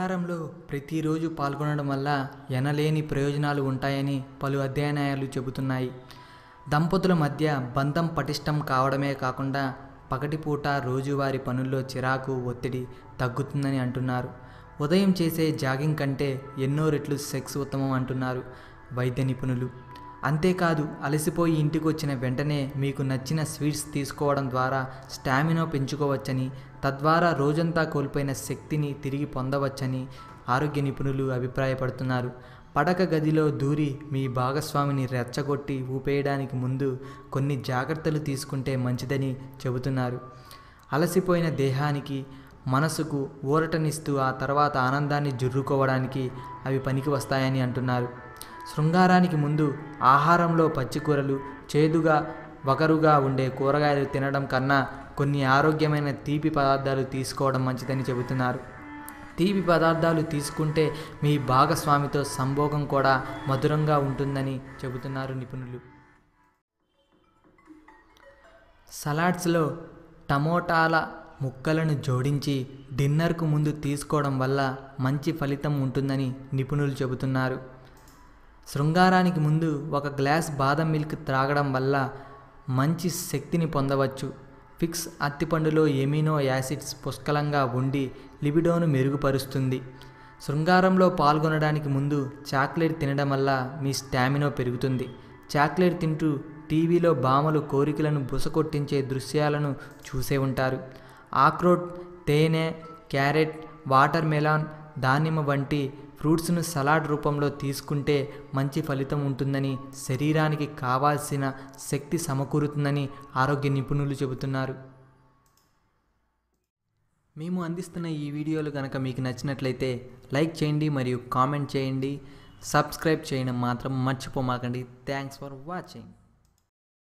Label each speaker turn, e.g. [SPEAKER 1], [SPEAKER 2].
[SPEAKER 1] శృంగారంలో ప్రతిరోజు పాల్గొనడం వల్ల ఎనలేని ప్రయోజనాలు ఉంటాయని పలు అధ్యయనాలు చెబుతున్నాయి దంపతుల మధ్య బంధం పటిష్టం కావడమే కాకుండా పగటిపూట రోజువారీ పనుల్లో చిరాకు ఒత్తిడి తగ్గుతుందని అంటున్నారు ఉదయం చేసే జాగింగ్ కంటే ఎన్నో రెట్లు సెక్స్ ఉత్తమం అంటున్నారు వైద్య నిపుణులు అంతేకాదు అలసిపోయి ఇంటికి వచ్చిన వెంటనే మీకు నచ్చిన స్వీట్స్ తీసుకోవడం ద్వారా స్టామినా పెంచుకోవచ్చని తద్వారా రోజంతా కోల్పోయిన శక్తిని తిరిగి పొందవచ్చని ఆరోగ్య నిపుణులు అభిప్రాయపడుతున్నారు పడక గదిలో దూరి మీ భాగస్వామిని రెచ్చగొట్టి ఊపేయడానికి ముందు కొన్ని జాగ్రత్తలు తీసుకుంటే మంచిదని చెబుతున్నారు అలసిపోయిన దేహానికి మనసుకు ఊరటనిస్తూ ఆ తర్వాత ఆనందాన్ని జుర్రుకోవడానికి అవి పనికి వస్తాయని అంటున్నారు శృంగారానికి ముందు ఆహారంలో పచ్చికూరలు చేదుగా వగరుగా ఉండే కూరగాయలు తినడం కన్నా కొన్ని ఆరోగ్యమైన తీపి పదార్థాలు తీసుకోవడం మంచిదని చెబుతున్నారు తీపి పదార్థాలు తీసుకుంటే మీ భాగస్వామితో సంభోగం కూడా మధురంగా ఉంటుందని చెబుతున్నారు నిపుణులు సలాడ్స్లో టమోటాల ముక్కలను జోడించి డిన్నర్కు ముందు తీసుకోవడం వల్ల మంచి ఫలితం ఉంటుందని నిపుణులు చెబుతున్నారు శృంగారానికి ముందు ఒక గ్లాస్ బాదం మిల్క్ త్రాగడం వల్ల మంచి శక్తిని పొందవచ్చు ఫిక్స్ అత్తిపండులో ఎమినో యాసిడ్స్ పుష్కలంగా ఉండి లిబిడోను మెరుగుపరుస్తుంది శృంగారంలో పాల్గొనడానికి ముందు చాక్లెట్ తినడం వల్ల మీ స్టామినో పెరుగుతుంది చాక్లెట్ తింటూ టీవీలో భామలు కోరికలను బుసకొట్టించే దృశ్యాలను చూసే ఉంటారు ఆక్రోట్ తేనె క్యారెట్ వాటర్ మెలాన్ దానిమ్మ వంటి ఫ్రూట్స్ను సలాడ్ రూపంలో తీసుకుంటే మంచి ఫలితం ఉంటుందని శరీరానికి కావాల్సిన శక్తి సమకూరుతుందని ఆరోగ్య నిపుణులు చెబుతున్నారు మేము అందిస్తున్న ఈ వీడియోలు కనుక మీకు నచ్చినట్లయితే లైక్ చేయండి మరియు కామెంట్ చేయండి సబ్స్క్రైబ్ చేయడం మాత్రం మర్చిపోమాకండి థ్యాంక్స్ ఫర్ వాచింగ్